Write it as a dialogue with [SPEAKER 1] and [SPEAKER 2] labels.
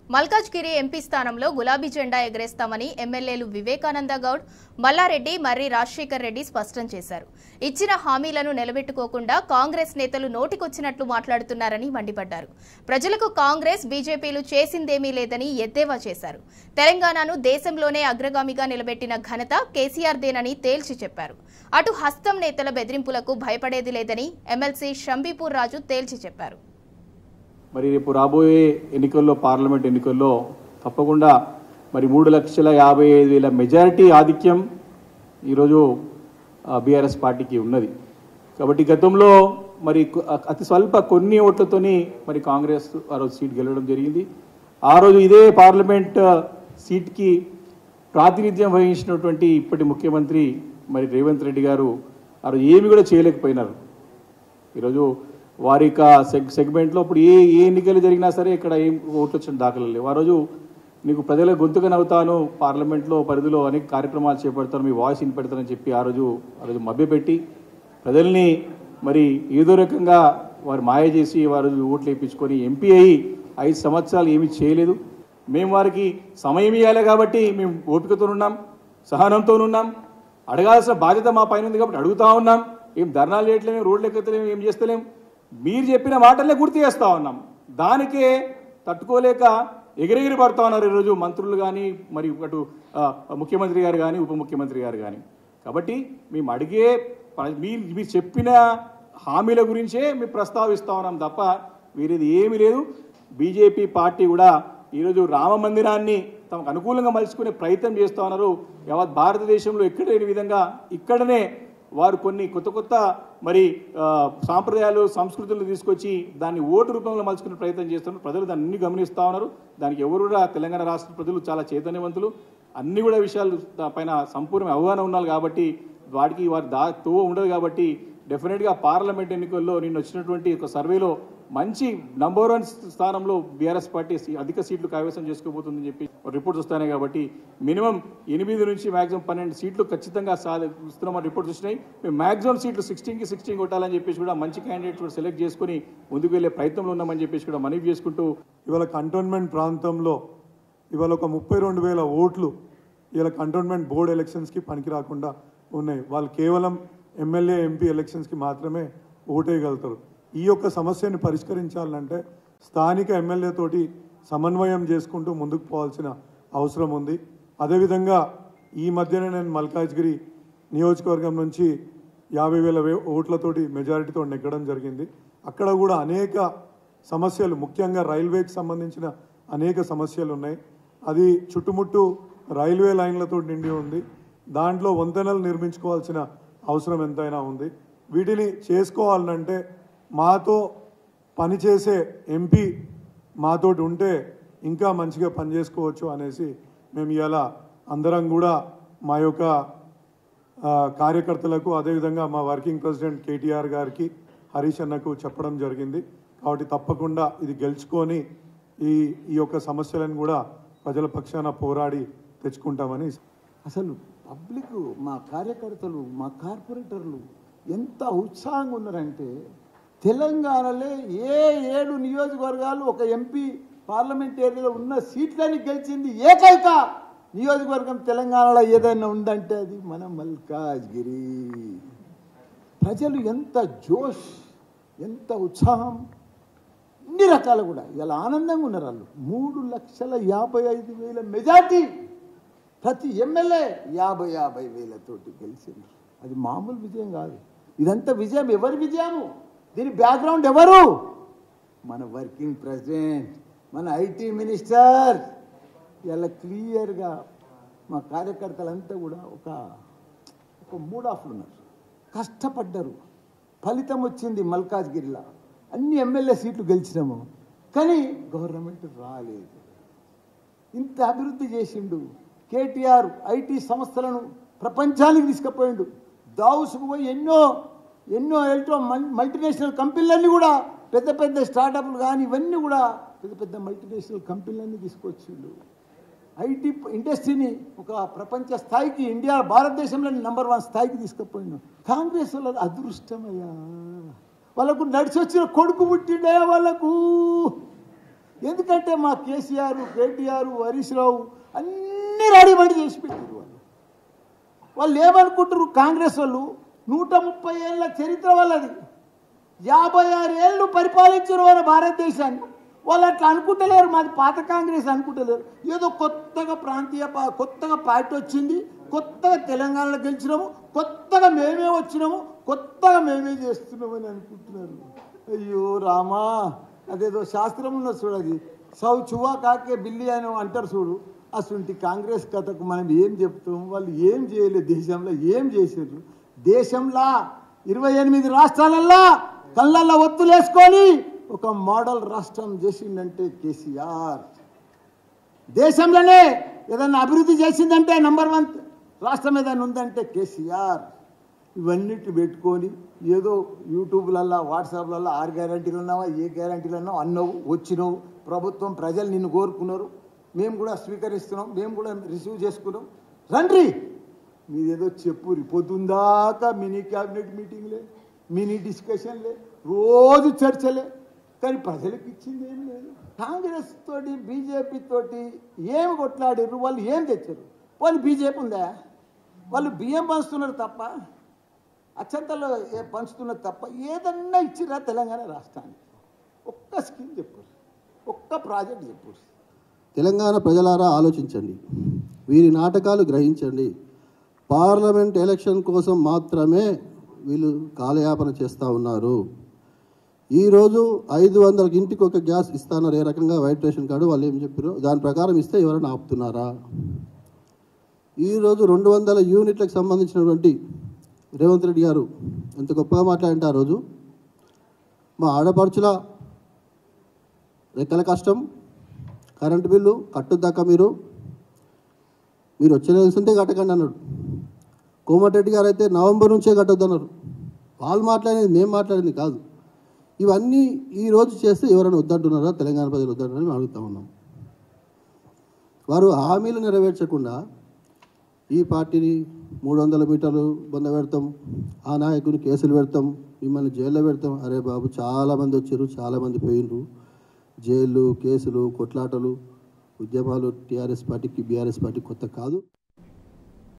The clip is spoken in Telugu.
[SPEAKER 1] మల్కాజ్గిరి ఎంపీ స్థానంలో గులాబీ జెండా ఎగరేస్తామని ఎమ్మెల్యేలు వివేకానంద గౌడ్ మల్లారెడ్డి మర్రి రాజశేఖర్ రెడ్డి స్పష్టం చేశారు ఇచ్చిన హామీలను నిలబెట్టుకోకుండా కాంగ్రెస్ నేతలు నోటికొచ్చినట్లు మాట్లాడుతున్నారని మండిపడ్డారు ప్రజలకు కాంగ్రెస్ బీజేపీలు చేసిందేమీ లేదని ఎద్దేవా చేశారు తెలంగాణను దేశంలోనే అగ్రగామిగా నిలబెట్టిన ఘనత కేసీఆర్దేనని తేల్చి చెప్పారు అటు హస్తం నేతల బెదిరింపులకు భయపడేది లేదని ఎమ్మెల్సీ షంబీపూర్ రాజు తేల్చి చెప్పారు
[SPEAKER 2] మరి రేపు రాబోయే ఎన్నికల్లో పార్లమెంట్ ఎన్నికల్లో తప్పకుండా మరి మూడు లక్షల యాభై ఐదు వేల మెజారిటీ ఆధిక్యం ఈరోజు బీఆర్ఎస్ పార్టీకి ఉన్నది కాబట్టి గతంలో మరి కొ- అతి స్వల్ప కొన్ని ఓట్లతోని మరి కాంగ్రెస్ ఆ రోజు సీట్ గెలవడం జరిగింది ఆ రోజు ఇదే పార్లమెంట్ సీట్కి ప్రాతినిధ్యం వహించినటువంటి ఇప్పటి ముఖ్యమంత్రి మరి రేవంత్ రెడ్డి గారు ఆ రోజు ఏమి కూడా చేయలేకపోయినారు ఈరోజు వారి యొక్క సెగ్ సెగ్మెంట్లో ఇప్పుడు ఏ ఏ ఎన్నికలు జరిగినా సరే ఇక్కడ ఏం ఓట్లు వచ్చిన దాఖలు లేవు ఆ రోజు నీకు ప్రజల గొంతుగా నవ్వుతాను పార్లమెంట్లో పరిధిలో అనేక కార్యక్రమాలు చేపడతాను మీ వాయిస్ వినిపెడతానని చెప్పి ఆ రోజు ఆ రోజు మభ్యపెట్టి ప్రజల్ని మరి ఏదో రకంగా వారు మాయ చేసి వారు ఓట్లు వేయించుకొని ఎంపీ అయ్యి ఐదు సంవత్సరాలు ఏమీ చేయలేదు మేము వారికి సమయం ఇవ్వాలి కాబట్టి మేము ఓపికతో ఉన్నాం సహనంతో ఉన్నాం అడగాల్సిన బాధ్యత మా పైన ఉంది కాబట్టి అడుగుతా ఉన్నాం ఏం ధర్నాలు చేయట్లేము రోడ్లు ఎక్కలేము ఏం చేస్తలేం మీరు చెప్పిన మాటలే గుర్తు చేస్తా ఉన్నాం దానికే తట్టుకోలేక ఎగిరెగిరి పడుతా ఉన్నారు ఈరోజు మంత్రులు కానీ మరి అటు ఆ, ముఖ్యమంత్రి గారు కానీ ఉప ముఖ్యమంత్రి గారు కానీ కాబట్టి మేము అడిగే ప- మీరు మీరు చెప్పిన హామీల గురించే మేము ప్రస్తావిస్తా ఉన్నాం తప్ప వేరేది ఏమీ లేదు బీజేపీ పార్టీ కూడా ఈరోజు రామ మందిరాన్ని తమకు అనుకూలంగా మలుచుకునే ప్రయత్నం చేస్తూ ఉన్నారు యావత్ భారతదేశంలో ఎక్కడ లేని విధంగా ఇక్కడనే వారు కొన్ని కొత్త కొత్త మరి ఆ, సాంప్రదాయాలు సంస్కృతులు తీసుకొచ్చి దాన్ని ఓటు రూపంలో మలుచుకునే ప్రయత్నం చేస్తున్నారు ప్రజలు దాన్ని అన్ని గమనిస్తూ ఉన్నారు దానికి ఎవరు కూడా తెలంగాణ రాష్ట్ర ప్రజలు చాలా చైతన్యవంతులు అన్ని కూడా విషయాలు దా- పైన సంపూర్ణ అవగాహన ఉన్నారు కాబట్టి వాటికి వారి దా తో ఉండదు కాబట్టి డెఫినెట్గా పార్లమెంట్ ఎన్నికల్లో నిన్న వచ్చినటువంటి ఒక సర్వేలో మంచి నంబర్ వన్ స్థానంలో బీఆర్ఎస్ పార్టీ సీ- అధిక సీట్లు కైవసం చేసుకోబోతుందని చెప్పి రిపోర్ట్స్ వస్తున్నాయి కాబట్టి మినిమం ఎనిమిది నుంచి మాక్సిమం పన్నెండు సీట్లు ఖచ్చితంగా సాధిస్తున్నామని రిపోర్ట్స్ వచ్చినాయి మేము మాక్సిమం సీట్లు సిక్స్టీన్కి సిక్స్టీన్ కొట్టాలని చెప్పేసి కూడా మంచి క్యాండిడేట్స్ కూడా సెలెక్ట్ చేసుకొని ముందుకు వెళ్ళే ప్రయత్నంలో ఉన్నామని చెప్పేసి కూడా మనవి చేసుకుంటూ
[SPEAKER 3] ఇవాళ కంటోన్మెంట్ ప్రాంతంలో ఇవాళ ఒక ముప్పై రెండు వేల ఓట్లు ఇవాళ కంటోన్మెంట్ బోర్డ్ ఎలక్షన్స్కి పనికి రాకుండా ఉన్నాయి వాళ్ళు కేవలం ఎమ్మెల్యే ఎంపీ ఎలక్షన్స్కి మాత్రమే ఓటేయగలుగుతారు ఈ యొక్క సమస్యని పరిష్కరించాలంటే స్థానిక ఎమ్మెల్యే తోటి సమన్వయం చేసుకుంటూ ముందుకు పోవాల్సిన అవసరం ఉంది అదేవిధంగా ఈ మధ్యనే నేను మల్కాజ్గిరి నియోజకవర్గం నుంచి యాభై వేల వే- ఓట్లతోటి మెజారిటీతో నెగ్గడం జరిగింది అక్కడ కూడా అనేక సమస్యలు ముఖ్యంగా రైల్వేకి సంబంధించిన అనేక సమస్యలు ఉన్నాయి అది చుట్టుముట్టు రైల్వే లైన్లతో నిండి ఉంది దాంట్లో వంతెనలు నిర్మించుకోవాల్సిన అవసరం ఎంతైనా ఉంది వీటిని చేసుకోవాలంటే మాతో పనిచేసే ఎంపీ మాతోటి ఉంటే ఇంకా మంచిగా పనిచేసుకోవచ్చు అనేసి మేము ఇలా అందరం కూడా మా యొక్క ఆ, కార్యకర్తలకు అదేవిధంగా మా వర్కింగ్ ప్రెసిడెంట్ కేటీఆర్ గారికి హరీష్ అన్నకు చెప్పడం జరిగింది కాబట్టి తప్పకుండా ఇది గెలుచుకొని ఈ ఈ యొక్క సమస్యలను కూడా ప్రజల పక్షాన పోరాడి తెచ్చుకుంటామని
[SPEAKER 4] అసలు పబ్లిక్ మా కార్యకర్తలు మా కార్పొరేటర్లు ఎంత ఉత్సాహంగా ఉన్నారంటే తెలంగాణలో ఏ ఏడు నియోజకవర్గాలు ఒక ఎంపీ పార్లమెంట్ ఏరియాలో ఉన్న సీట్లని గెలిచింది ఏకైక నియోజకవర్గం తెలంగాణలో ఏదైనా ఉందంటే అది మన మల్కాజ్గిరి ప్రజలు ఎంత జోష్ ఎంత ఉత్సాహం అన్ని రకాలు కూడా ఇలా ఆనందంగా ఉన్నారు వాళ్ళు మూడు లక్షల యాభై ఐదు వేల మెజార్టీ ప్రతి ఎమ్మెల్యే యాభై యాభై వేలతోటి గెలిచిండ్రు అది మామూలు విజయం కాదు ఇదంతా విజయం ఎవరి విజయము దీని బ్యాక్గ్రౌండ్ ఎవరు మన వర్కింగ్ ప్రెసిడెంట్ మన ఐటీ మినిస్టర్ ఇలా క్లియర్గా మా కార్యకర్తలంతా కూడా ఒక ఒక మూడ్ ఆఫ్లు ఉన్నారు కష్టపడ్డారు ఫలితం వచ్చింది మల్కాజ్గిరిలో అన్ని ఎమ్మెల్యే సీట్లు గెలిచినాము కానీ గవర్నమెంట్ రాలేదు ఇంత అభివృద్ధి చేసిండు కేటీఆర్ ఐటీ సంస్థలను ప్రపంచానికి తీసుకుపోయిండు దావుసుకు పోయి ఎన్నో ఎన్నో ఎల్టో మల్టీనేషనల్ కంపెనీలన్నీ కూడా పెద్ద పెద్ద స్టార్టప్లు కానీ ఇవన్నీ కూడా పెద్ద పెద్ద మల్టీనేషనల్ కంపెనీలన్నీ తీసుకొచ్చిండు ఐటీ ఇండస్ట్రీని ఒక ప్రపంచ స్థాయికి ఇండియా భారతదేశంలో నంబర్ వన్ స్థాయికి తీసుకుపోయిండు కాంగ్రెస్ వాళ్ళ అదృష్టమయ్యా వాళ్ళకు నడిచి వచ్చిన కొడుకు పుట్టిండయా వాళ్ళకు ఎందుకంటే మా కేసీఆర్ కేటీఆర్ హరీష్ రావు అన్ని రెడీమేడ్ చేసి పెట్టారు వాళ్ళు వాళ్ళు ఏమనుకుంటారు కాంగ్రెస్ వాళ్ళు నూట ముప్పై ఏళ్ళ చరిత్ర వాళ్ళది యాభై ఆరు ఏళ్ళు పరిపాలించారు మన భారతదేశాన్ని వాళ్ళు అట్లా అనుకుంటలేరు మాది పాత కాంగ్రెస్ అనుకుంటలేరు ఏదో కొత్తగా ప్రాంతీయ పా- కొత్తగా పార్టీ వచ్చింది కొత్తగా తెలంగాణలో గెలిచినాము కొత్తగా మేమే వచ్చినాము కొత్తగా మేమే చేస్తున్నామని అనుకుంటున్నారు అయ్యో రామా అదేదో శాస్త్రం ఉన్న చూడది సౌ చువా కాకే బిల్లి అని అంటారు చూడు అసలు కాంగ్రెస్ కథకు మనం ఏం చెప్తాం వాళ్ళు ఏం చేయలేదు దేశంలో ఏం చేసారు దేశంలో ఇరవై ఎనిమిది రాష్ట్రాలల్లో కళ్ళల్లో ఒత్తులేసుకొని ఒక మోడల్ రాష్ట్రం చేసిందంటే కేసీఆర్ దేశంలోనే ఏదన్నా అభివృద్ధి చేసిందంటే నంబర్ వన్ రాష్ట్రం ఏదైనా ఉందంటే కేసీఆర్ ఇవన్నిటి పెట్టుకొని ఏదో యూట్యూబ్లల్లో వాట్సాప్లలో ఆరు గ్యారంటీలు ఉన్నావా ఏ గ్యారంటీలు ఉన్నావు అన్నావు వచ్చినావు ప్రభుత్వం ప్రజలు నిన్ను కోరుకున్నారు మేము కూడా స్వీకరిస్తున్నాం మేము కూడా రిసీవ్ చేసుకున్నాం రండి మీదేదో చెప్పురి పొద్దుందాకా మినీ క్యాబినెట్ మీటింగ్లే మినీ డిస్కషన్లే రోజు చర్చలే కానీ ప్రజలకు ఇచ్చింది ఏం లేదు కాంగ్రెస్ తోటి బీజేపీ తోటి ఏమి కొట్లాడారు వాళ్ళు ఏం తెచ్చారు వాళ్ళు బీజేపీ ఉందా వాళ్ళు బియ్యం పంచుతున్నారు తప్ప అచ్చంతలో ఏ పంచుతున్నారు తప్ప ఏదన్నా ఇచ్చిరా తెలంగాణ రాష్ట్రానికి ఒక్క స్కీమ్ చెప్పు ఒక్క ప్రాజెక్ట్ చెప్పు
[SPEAKER 5] తెలంగాణ ప్రజలారా ఆలోచించండి వీరి నాటకాలు గ్రహించండి పార్లమెంట్ ఎలక్షన్ కోసం మాత్రమే వీళ్ళు కాలయాపన చేస్తూ ఉన్నారు ఈరోజు ఐదు వందలకి ఇంటికి ఒక గ్యాస్ ఇస్తాన్నారు ఏ రకంగా వైట్ రేషన్ కార్డు వాళ్ళు ఏం చెప్పారు దాని ప్రకారం ఇస్తే ఎవరైనా ఆపుతున్నారా ఈరోజు రెండు వందల యూనిట్లకు సంబంధించినటువంటి రేవంత్ రెడ్డి గారు ఎంత గొప్పగా మాట్లాడింటే ఆ రోజు మా ఆడపడుచుల రెక్కల కష్టం కరెంటు బిల్లు కట్టుద్దాకా మీరు మీరు వచ్చే నెలసంతే కట్టకండి అన్నాడు కోమటిరెడ్డి గారు అయితే నవంబర్ నుంచే కట్టొద్దన్నారు వాళ్ళు మాట్లాడేది మేము మాట్లాడింది కాదు ఇవన్నీ ఈ రోజు చేస్తే ఎవరైనా వద్దంటున్నారా తెలంగాణ ప్రజలు వద్దంటున్నారని మేము అడుగుతా ఉన్నాం వారు హామీలు నెరవేర్చకుండా ఈ పార్టీని మూడు వందల మీటర్లు బంద పెడతాం ఆ నాయకుని కేసులు పెడతాం మిమ్మల్ని జైల్లో పెడతాం అరే బాబు చాలామంది వచ్చారు చాలామంది పోయినరు జైళ్ళు కేసులు కొట్లాటలు ఉద్యమాలు టీఆర్ఎస్ పార్టీకి బీఆర్ఎస్ పార్టీ కొత్త కాదు